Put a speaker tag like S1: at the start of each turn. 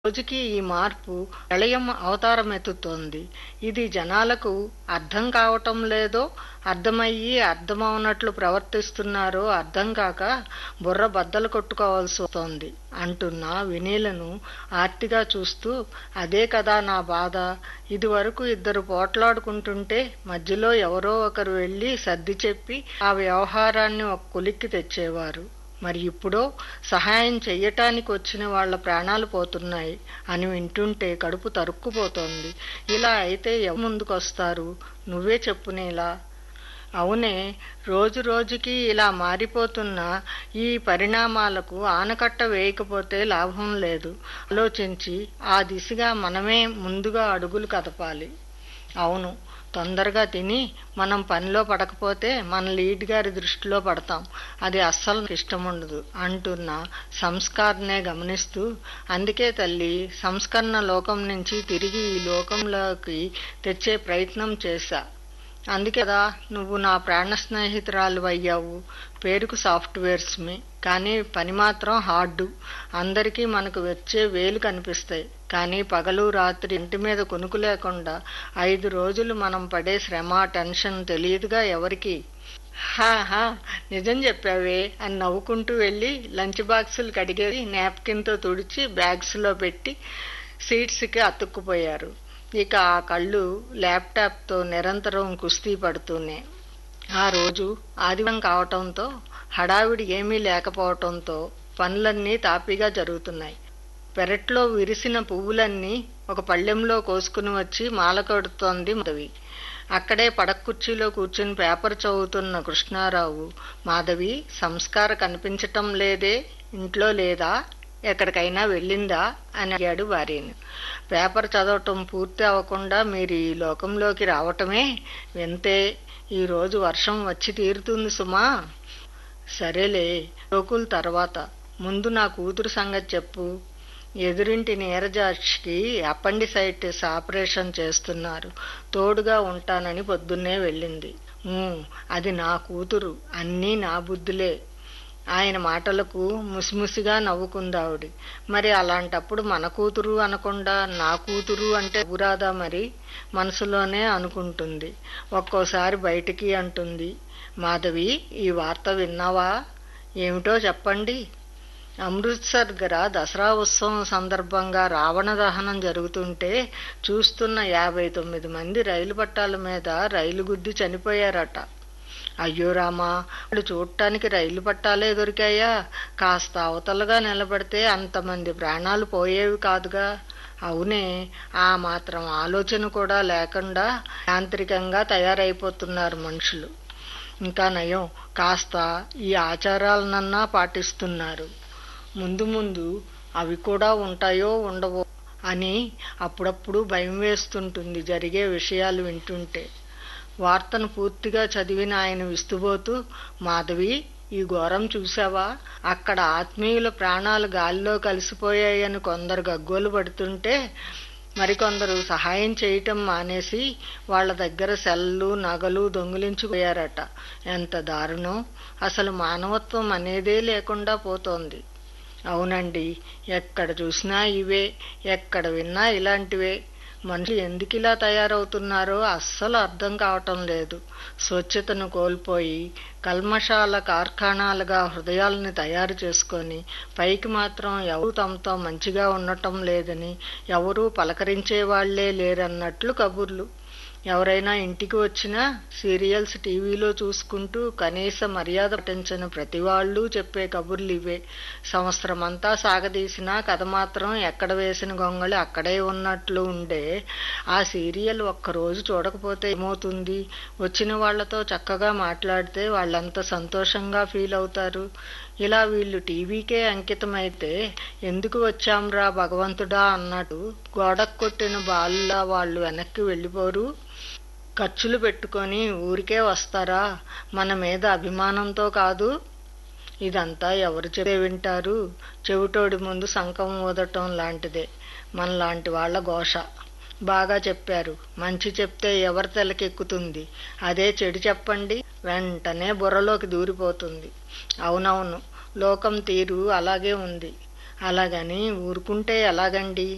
S1: రోజుకి ఈ మార్పు ప్రళయం అవతారమెత్తుతోంది ఇది జనాలకు అర్థం కావటం లేదో అర్థమయ్యి అర్థమవునట్లు ప్రవర్తిస్తున్నారో అర్థం కాక బుర్ర బద్దలు కొట్టుకోవాల్సి వస్తోంది అంటున్న వినీలను ఆర్తిగా చూస్తూ అదే కదా నా బాధ ఇదివరకు ఇద్దరు పోట్లాడుకుంటుంటే మధ్యలో ఎవరో ఒకరు వెళ్ళి సర్ది చెప్పి ఆ వ్యవహారాన్ని ఒక కొలిక్కి తెచ్చేవారు మరి ఇప్పుడో సహాయం చెయ్యటానికి వచ్చిన వాళ్ళ ప్రాణాలు పోతున్నాయి అని వింటుంటే కడుపు తరుక్కుపోతోంది ఇలా అయితే ఎవరు ముందుకొస్తారు నువ్వే చెప్పునేలా అవునే రోజు రోజుకి ఇలా మారిపోతున్న ఈ పరిణామాలకు ఆనకట్ట వేయకపోతే లాభం లేదు ఆలోచించి ఆ దిశగా మనమే ముందుగా అడుగులు కదపాలి అవును తొందరగా తిని మనం పనిలో పడకపోతే మన లీడ్ గారి దృష్టిలో పడతాం అది అస్సలు ఇష్టం ఉండదు అంటున్న సంస్కారనే గమనిస్తూ అందుకే తల్లి సంస్కరణ లోకం నుంచి తిరిగి ఈ లోకంలోకి తెచ్చే ప్రయత్నం చేశా అందుకే కదా నువ్వు నా ప్రాణ స్నేహితురాలు అయ్యావు పేరుకు సాఫ్ట్వేర్స్మి కానీ పని మాత్రం హార్డు అందరికీ మనకు వచ్చే వేలు కనిపిస్తాయి కానీ పగలు రాత్రి ఇంటి మీద కొనుకు లేకుండా ఐదు రోజులు మనం పడే శ్రమ టెన్షన్ తెలియదుగా ఎవరికి హా హా నిజం చెప్పావే అని నవ్వుకుంటూ వెళ్ళి లంచ్ బాక్సులు కడిగేసి నాప్కిన్తో తుడిచి బ్యాగ్స్లో పెట్టి సీట్స్కి అతుక్కుపోయారు ఇక ఆ కళ్ళు ల్యాప్టాప్తో నిరంతరం కుస్తీ పడుతూనే ఆ రోజు ఆదివారం కావటంతో హడావిడి ఏమీ లేకపోవటంతో పనులన్నీ తాపీగా జరుగుతున్నాయి పెరట్లో విరిసిన పువ్వులన్నీ ఒక పళ్ళెంలో కోసుకుని వచ్చి మాల కడుతోంది మాధవి అక్కడే పడక్కుర్చీలో కూర్చుని పేపర్ చదువుతున్న కృష్ణారావు మాధవి సంస్కార కనిపించటం లేదే ఇంట్లో లేదా ఎక్కడికైనా వెళ్ళిందా అని అడిగాడు భార్యను పేపర్ చదవటం పూర్తి అవ్వకుండా మీరు ఈ లోకంలోకి రావటమే వింతే ఈరోజు వర్షం వచ్చి తీరుతుంది సుమా సరేలే రోకుల తర్వాత ముందు నా కూతురు సంగతి చెప్పు ఎదురింటి నీరజాక్షికి అపెండిసైటిస్ ఆపరేషన్ చేస్తున్నారు తోడుగా ఉంటానని పొద్దున్నే వెళ్ళింది అది నా కూతురు అన్నీ నా బుద్ధులే ఆయన మాటలకు ముసిముసిగా నవ్వుకుందావిడి మరి అలాంటప్పుడు మన కూతురు అనకుండా నా కూతురు అంటే ఊరాదా మరి మనసులోనే అనుకుంటుంది ఒక్కోసారి బయటికి అంటుంది మాధవి ఈ వార్త విన్నావా ఏమిటో చెప్పండి అమృత్సర్ దగ్గర దసరా ఉత్సవం సందర్భంగా రావణ దహనం జరుగుతుంటే చూస్తున్న యాభై తొమ్మిది మంది రైలు పట్టాల మీద రైలు గుద్ది చనిపోయారట అయ్యో రామా వాళ్ళు చూడటానికి రైలు పట్టాలే దొరికాయా కాస్త అవతలగా నిలబడితే అంతమంది ప్రాణాలు పోయేవి కాదుగా అవునే ఆ మాత్రం ఆలోచన కూడా లేకుండా యాంత్రికంగా తయారైపోతున్నారు మనుషులు ఇంకా నయం కాస్త ఈ ఆచారాలనన్నా పాటిస్తున్నారు ముందు ముందు అవి కూడా ఉంటాయో ఉండవో అని అప్పుడప్పుడు భయం వేస్తుంటుంది జరిగే విషయాలు వింటుంటే వార్తను పూర్తిగా చదివిన ఆయన విస్తుపోతూ మాధవి ఈ ఘోరం చూసావా అక్కడ ఆత్మీయుల ప్రాణాలు గాలిలో కలిసిపోయాయని కొందరు గగ్గోలు పడుతుంటే మరికొందరు సహాయం చేయటం మానేసి వాళ్ళ దగ్గర సెల్లు నగలు దొంగిలించుకుపోయారట ఎంత దారుణం అసలు మానవత్వం అనేదే లేకుండా పోతోంది అవునండి ఎక్కడ చూసినా ఇవే ఎక్కడ విన్నా ఇలాంటివే మనుషులు ఎందుకు ఇలా తయారవుతున్నారో అస్సలు అర్థం కావటం లేదు స్వచ్ఛతను కోల్పోయి కల్మషాల కార్ఖానాలుగా హృదయాలని తయారు చేసుకొని పైకి మాత్రం ఎవరు తమతో మంచిగా ఉండటం లేదని ఎవరూ పలకరించే వాళ్లే లేరన్నట్లు కబుర్లు ఎవరైనా ఇంటికి వచ్చినా సీరియల్స్ టీవీలో చూసుకుంటూ కనీస మర్యాద పట్టించని ప్రతి వాళ్ళు చెప్పే కబుర్లు ఇవే సంవత్సరం అంతా సాగదీసినా కథ మాత్రం ఎక్కడ వేసిన గొంగళి అక్కడే ఉన్నట్లు ఉండే ఆ సీరియల్ ఒక్కరోజు చూడకపోతే ఏమవుతుంది వచ్చిన వాళ్లతో చక్కగా మాట్లాడితే వాళ్ళంత సంతోషంగా ఫీల్ అవుతారు ఇలా వీళ్ళు టీవీకే అంకితమైతే ఎందుకు వచ్చాంరా భగవంతుడా అన్నట్టు గోడకు కొట్టిన బాలులా వాళ్ళు వెనక్కి వెళ్ళిపోరు ఖర్చులు పెట్టుకొని ఊరికే వస్తారా మన మీద అభిమానంతో కాదు ఇదంతా ఎవరు చెప్తే వింటారు చెవిటోడి ముందు సంకం ఊదటం లాంటిదే మనలాంటి వాళ్ళ ఘోష బాగా చెప్పారు మంచి చెప్తే ఎవరి తెలకెక్కుతుంది అదే చెడు చెప్పండి వెంటనే బుర్రలోకి దూరిపోతుంది అవునవును లోకం తీరు అలాగే ఉంది అలాగని ఊరుకుంటే ఎలాగండి